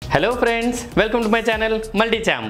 hello friends welcome to my channel multi ఛామ్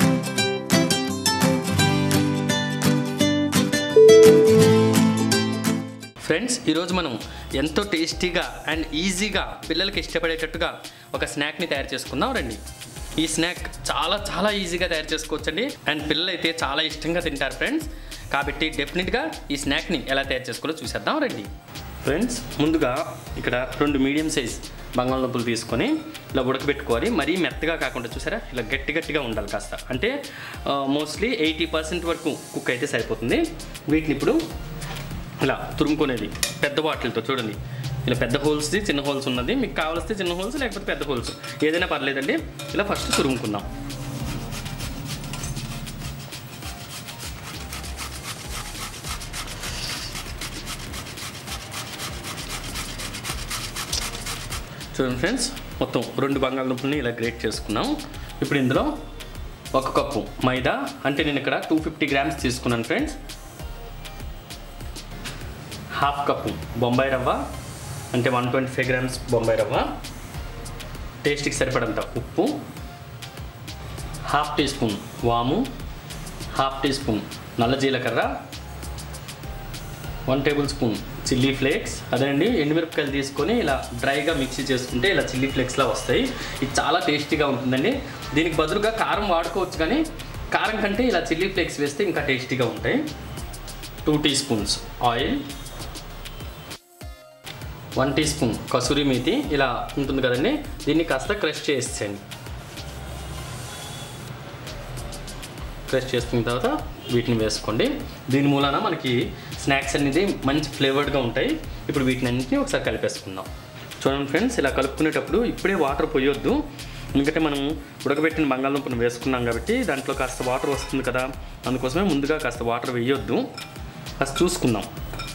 friends ఈరోజు మనం ఎంతో టేస్టీగా అండ్ ఈజీగా పిల్లలకి ఇష్టపడేటట్టుగా ఒక స్నాక్ని తయారు చేసుకుందాం రండి ఈ స్నాక్ చాలా చాలా ఈజీగా తయారు చేసుకోవచ్చండి అండ్ పిల్లలు అయితే చాలా ఇష్టంగా తింటారు ఫ్రెండ్స్ కాబట్టి డెఫినెట్గా ఈ స్నాక్ని ఎలా తయారు చేసుకోవాలో చూసేద్దాం రండి ఫ్రెండ్స్ ముందుగా ఇక్కడ రెండు మీడియం సైజ్ బంగాళదుంపలు తీసుకొని ఇలా ఉడకబెట్టుకోవాలి మరీ మెత్తగా కాకుండా చూసారా ఇలా గట్టి గట్టిగా ఉండాలి కాస్త అంటే మోస్ట్లీ ఎయిటీ పర్సెంట్ వరకు కుక్ అయితే సరిపోతుంది వీటిని ఇప్పుడు ఇలా తురుముకునేది పెద్ద బాటిల్తో చూడండి ఇలా పెద్ద హోల్స్ది చిన్న హోల్స్ ఉన్నది మీకు కావాల్స్తే చిన్న హోల్స్ లేకపోతే పెద్ద హోల్స్ ఏదైనా పర్లేదండి ఇలా ఫస్ట్ తురుముకుందాం చూడండి ఫ్రెండ్స్ మొత్తం రెండు బంగాళదుంపల్ని ఇలా గ్రేట్ చేసుకున్నాం ఇప్పుడు ఇందులో ఒక కప్పు మైదా అంటే నేను ఇక్కడ టూ ఫిఫ్టీ గ్రామ్స్ తీసుకున్నాను friends half cup Bombay rava అంటే one twenty five grams Bombay rava టేస్ట్కి సరిపడంత ఉప్పు హాఫ్ టీ స్పూన్ వాము హాఫ్ టీ స్పూన్ నల్ల జీలకర్ర one tablespoon chilli flakes అదేనండి ఎండుమిరపకాయలు తీసుకొని ఇలా డ్రైగా మిక్సీ చేసుకుంటే ఇలా చిల్లీ ఫ్లేక్స్లా వస్తాయి ఇది చాలా టేస్టీగా ఉంటుందండి దీనికి బదులుగా కారం వాడుకోవచ్చు కానీ కారం కంటే ఇలా చిల్లీ ఫ్లేక్స్ వేస్తే ఇంకా టేస్టీగా ఉంటాయి two tea teaspoons oil one teaspoon kasuri methi ఇలా ఉంటుంది కదండి దీన్ని కాస్త క్రష్ చేసేయండి క్రష్ చేసుకున్న తర్వాత వీటిని వేసుకోండి దీని మూలాన మనకి స్నాక్స్ అనేది మంచి ఫ్లేవర్డ్గా ఉంటాయి ఇప్పుడు వీటిని అన్నింటినీ ఒకసారి కలిపేసుకుందాం చూడండి ఫ్రెండ్స్ ఇలా కలుపుకునేటప్పుడు ఇప్పుడే వాటర్ పోయొద్దు ఎందుకంటే మనం ఉడకబెట్టిన బంగాళదుంపను వేసుకున్నాం కాబట్టి దాంట్లో కాస్త వాటర్ వస్తుంది కదా అందుకోసమే ముందుగా కాస్త వాటర్ వేయొద్దు కాస్త చూసుకుందాం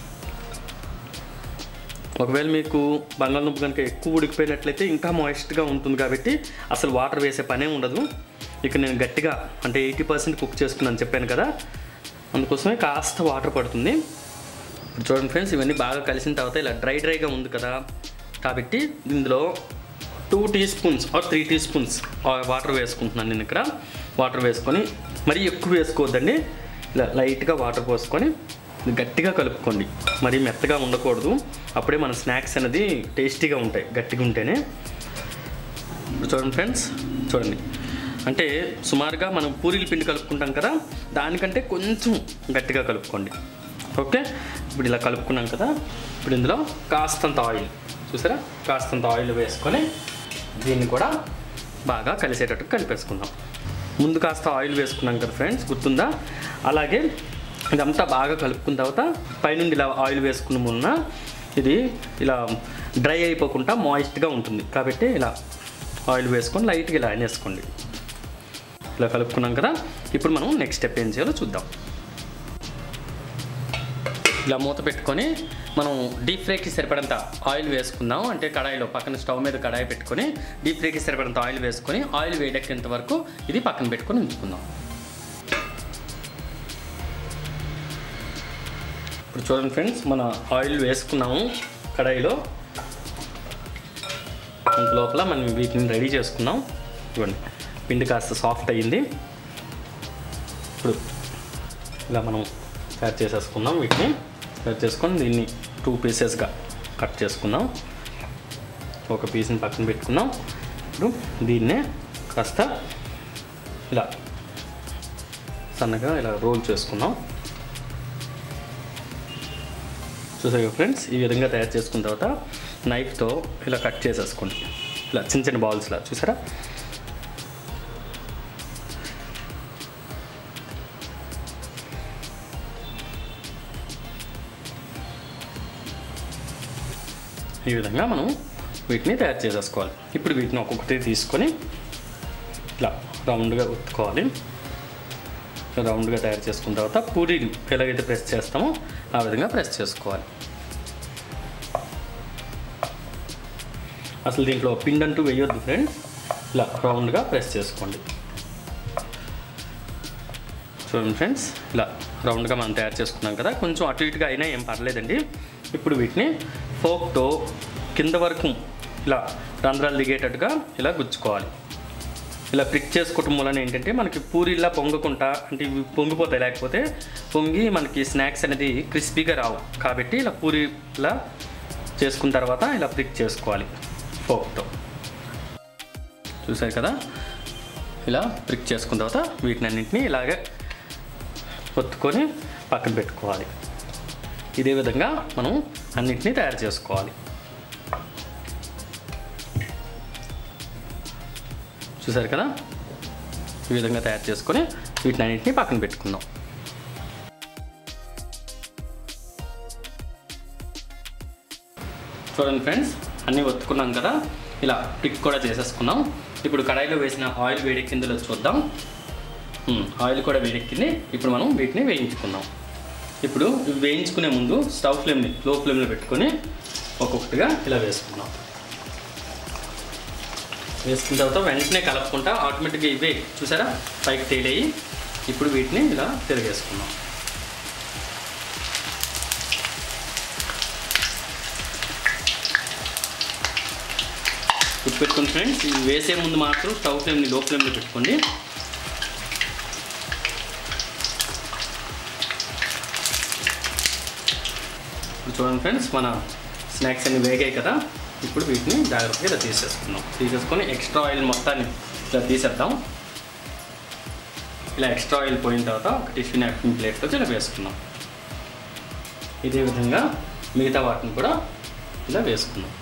ఒకవేళ మీకు బంగాళదుంప కనుక ఎక్కువ ఉడికిపోయినట్లయితే ఇంకా మాయిస్ట్గా ఉంటుంది కాబట్టి అసలు వాటర్ వేసే పనే ఉండదు ఇక నేను గట్టిగా అంటే ఎయిటీ పర్సెంట్ కుక్ చేసుకున్నాను చెప్పాను కదా అందుకోసమే కాస్త వాటర్ పడుతుంది ఇప్పుడు చూడండి ఫ్రెండ్స్ ఇవన్నీ బాగా కలిసిన తర్వాత ఇలా డ్రై డ్రైగా ఉంది కదా కాబట్టి ఇందులో two tea spoons or three tea spoons water వేసుకుంటున్నాను నేను ఇక్కడ వాటర్ వేసుకొని మరీ ఎక్కువ వేసుకోవద్దండి ఇలా లైట్గా వాటర్ పోసుకొని ఇది గట్టిగా కలుపుకోండి మరీ మెత్తగా ఉండకూడదు అప్పుడే మన స్నాక్స్ అనేది టేస్టీగా ఉంటాయి గట్టిగా ఉంటేనే ఇప్పుడు చూడండి ఫ్రెండ్స్ చూడండి అంటే సుమారుగా మనం పూరీల పిండి కలుపుకుంటాం కదా దానికంటే కొంచెం గట్టిగా కలుపుకోండి ఓకే ఇప్పుడు ఇలా కలుపుకున్నాం కదా ఇప్పుడు ఇందులో కాస్తంత ఆయిల్ చూసారా కాస్తంత ఆయిల్ వేసుకొని దీన్ని కూడా బాగా కలిసేటట్టు కలిపేసుకుందాం ముందు కాస్త ఆయిల్ వేసుకున్నాం కదా ఫ్రెండ్స్ గుర్తుందా అలాగే ఇదంతా బాగా కలుపుకున్న తర్వాత పైనుండి ఇలా ఆయిల్ వేసుకున్న మున్న ఇది ఇలా డ్రై అయిపోకుండా మాయిస్ట్గా ఉంటుంది కాబట్టి ఇలా ఆయిల్ వేసుకొని లైట్గా ఇలా అనేసుకోండి ఇలా కలుపుకున్నాం కదా ఇప్పుడు మనం నెక్స్ట్ స్టెప్ ఏం చేయాలో చూద్దాం ఇలా మూత పెట్టుకొని మనం డీప్ ఫ్రైకి సరిపడంత ఆయిల్ వేసుకుందాం అంటే కడాయిలో పక్కన స్టవ్ మీద కడాయి పెట్టుకొని డీప్ ఫ్రైకి సరిపడంత ఆయిల్ వేసుకొని ఆయిల్ వేడెక్కేంత వరకు ఇది పక్కన పెట్టుకొని ఉంచుకుందాం ఇప్పుడు చూడండి ఫ్రెండ్స్ మన ఆయిల్ వేసుకున్నాము కడాయిలో ఇంత లోపల మనం వీటిని రెడీ చేసుకున్నాం చూడండి పిండి కాస్త సాఫ్ట్ అయ్యింది ఇప్పుడు ఇలా మనం తయారు చేసేసుకుందాం వీటిని తయారు చేసుకొని దీన్ని టూ పీసెస్గా కట్ చేసుకుందాం ఒక పీస్ని పక్కన పెట్టుకుందాం ఇప్పుడు దీన్నే కాస్త ఇలా సన్నగా ఇలా రోల్ చేసుకుందాం చూసారు ఫ్రెండ్స్ ఈ విధంగా తయారు చేసుకున్న తర్వాత నైఫ్తో ఇలా కట్ చేసేసుకోండి ఇలా చిన్న చిన్న బాల్స్లా చూసారా ఈ విధంగా మనం వీటిని తయారు చేసేసుకోవాలి ఇప్పుడు వీటిని ఒక్కొక్కటి తీసుకొని ఇలా రౌండ్గా ఉత్తుకోవాలి రౌండ్గా తయారు చేసుకున్న తర్వాత పూరీలు ఎలాగైతే ప్రెస్ చేస్తామో ఆ విధంగా ప్రెస్ చేసుకోవాలి అసలు దీంట్లో పిండి అంటూ వేయొద్దు ఫ్రెండ్స్ ఇలా రౌండ్గా ప్రెస్ చేసుకోండి చూడండి ఫ్రెండ్స్ ఇలా రౌండ్గా మనం తయారు చేసుకున్నాం కదా కొంచెం అటు ఇటుగా అయినా ఏం పర్లేదండి ఇప్పుడు వీటిని ఫోక్తో కింద వరకు ఇలా రంధ్రాలు దిగేటట్టుగా ఇలా గుచ్చుకోవాలి ఇలా ప్రిక్ చేసుకోవటం వలన ఏంటంటే మనకి పూరిలా పొంగకుండా అంటే ఇవి పొంగిపోతాయి లేకపోతే పొంగి మనకి స్నాక్స్ అనేది క్రిస్పీగా రావు కాబట్టి ఇలా పూరిలా చేసుకున్న తర్వాత ఇలా ప్రిక్ చేసుకోవాలి ఫోక్తో చూసారు కదా ఇలా ప్రిక్ చేసుకున్న తర్వాత వీటిని అన్నింటినీ ఇలాగే ఒత్తుకొని పక్కన పెట్టుకోవాలి ఇదే విధంగా మనం అన్నింటినీ తయారు చేసుకోవాలి చూసారు కదా ఈ విధంగా తయారు చేసుకొని వీటిని అన్నింటినీ పక్కన పెట్టుకుందాం చూడండి ఫ్రెండ్స్ అన్నీ ఒత్తుకున్నాం కదా ఇలా పిక్ కూడా చేసేసుకున్నాం ఇప్పుడు కడాయిలో వేసిన ఆయిల్ వేడెక్కిందిలో చూద్దాం ఉమ్, ఆయిల్ కూడా వేడెక్కింది ఇప్పుడు మనం వీటిని వేయించుకుందాం ఇప్పుడు ఇవి వేయించుకునే ముందు స్టవ్ ఫ్లేమ్ని లో ఫ్లేమ్లో పెట్టుకొని ఒక్కొక్కటిగా ఇలా వేసుకుందాం వేసుకున్న తర్వాత వెంటనే కలుపుకుంటా ఆటోమేటిక్గా ఇవే చూసారా పైకి తేలేయి ఇప్పుడు వీటిని ఇలా తిరిగేసుకుందాం గుర్తుపెట్టుకోండి ఫ్రెండ్స్ ఇవి వేసే ముందు మాత్రం స్టవ్ ఫ్లేమ్ని లో ఫ్లేమ్లో పెట్టుకోండి ఇప్పుడు చూడండి ఫ్రెండ్స్ మన స్నాక్స్ అన్ని వేగాయి కదా ఇప్పుడు వీటిని జాగ్రత్తగా ఇలా తీసేసుకుందాం తీసేసుకొని ఎక్స్ట్రా ఆయిల్ మొత్తాన్ని ఇలా తీసేద్దాం ఇలా ఎక్స్ట్రా ఆయిల్ పోయిన తర్వాత ఒక టిష్యూ నాప్కిన్ ప్లేట్తో ఇలా వేసుకుందాం ఇదే విధంగా మిగతా వాటిని కూడా ఇలా వేసుకుందాం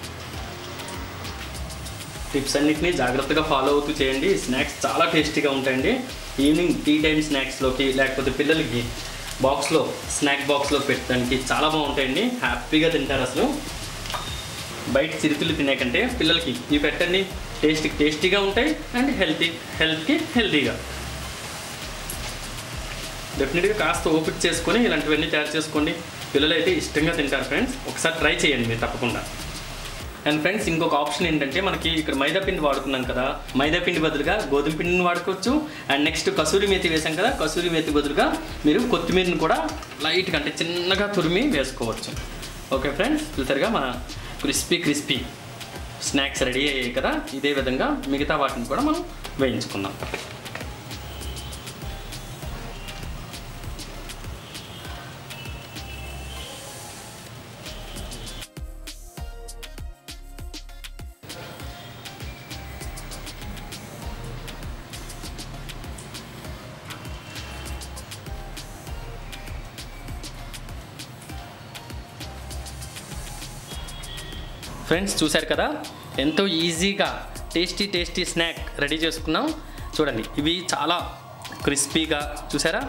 టిప్స్ అన్నిటిని జాగ్రత్తగా ఫాలో అవుతూ చేయండి స్నాక్స్ చాలా టేస్టీగా ఉంటాయండి ఈవినింగ్ టీ టైం స్నాక్స్లోకి లేకపోతే పిల్లలకి బాక్స్లో స్నాక్ బాక్స్లో పెట్టడానికి చాలా బాగుంటాయండి హ్యాపీగా తింటారు అసలు బయట చిరుకులు తినే కంటే పిల్లలకి ఇవి పెట్టండి టేస్ట్ టేస్టీగా ఉంటాయి అండ్ హెల్తీ హెల్త్కి హెల్తీగా డెఫినెట్గా కాస్త ఓపిక చేసుకొని ఇలాంటివన్నీ తయారు చేసుకోండి పిల్లలు అయితే ఇష్టంగా తింటారు ఫ్రెండ్స్ ఒకసారి ట్రై చేయండి మీరు తప్పకుండా అండ్ ఫ్రెండ్స్ ఇంకొక ఆప్షన్ ఏంటంటే మనకి ఇక్కడ మైదా పిండి వాడుకున్నాం కదా మైదా పిండి బదులుగా గోధుమ పిండిని వాడుకోవచ్చు అండ్ నెక్స్ట్ కసూరి మేతి వేసాం కదా కసూరి మేతి బదులుగా మీరు కొత్తిమీరని కూడా లైట్గా అంటే చిన్నగా తురిమి వేసుకోవచ్చు ఓకే ఫ్రెండ్స్ చూసారుగా మన క్రిస్పీ క్రిస్పీ స్నాక్స్ రెడీ అయ్యాయి కదా ఇదే విధంగా మిగతా వాటిని కూడా మనం వేయించుకుందాం ఫ్రెండ్స్ చూశారు కదా ఎంతో ఈజీగా టేస్టీ టేస్టీ స్నాక్ రెడీ చేసుకున్నాం చూడండి ఇవి చాలా క్రిస్పీగా చూసారా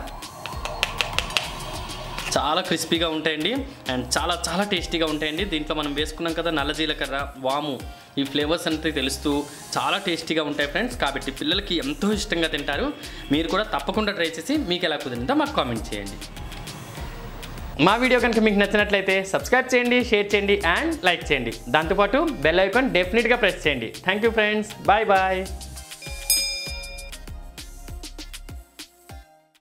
చాలా క్రిస్పీగా ఉంటాయండి అండ్ చాలా చాలా టేస్టీగా ఉంటాయండి దీంట్లో మనం వేసుకున్నాం కదా నల్ల జీలకర్ర వాము ఈ ఫ్లేవర్స్ అంతా తెలుస్తూ చాలా టేస్టీగా ఉంటాయి ఫ్రెండ్స్ కాబట్టి పిల్లలకి ఎంతో ఇష్టంగా తింటారు మీరు కూడా తప్పకుండా ట్రై చేసి మీకు ఎలా కుదిరిందో మాకు కామెంట్ చేయండి మా వీడియో కనుక మీకు నచ్చినట్లయితే సబ్స్క్రైబ్ చేయండి షేర్ చేయండి అండ్ లైక్ చేయండి దాంతోపాటు బెల్ ఐకాన్ డెఫినెట్గా ప్రెస్ చేయండి thank you friends bye bye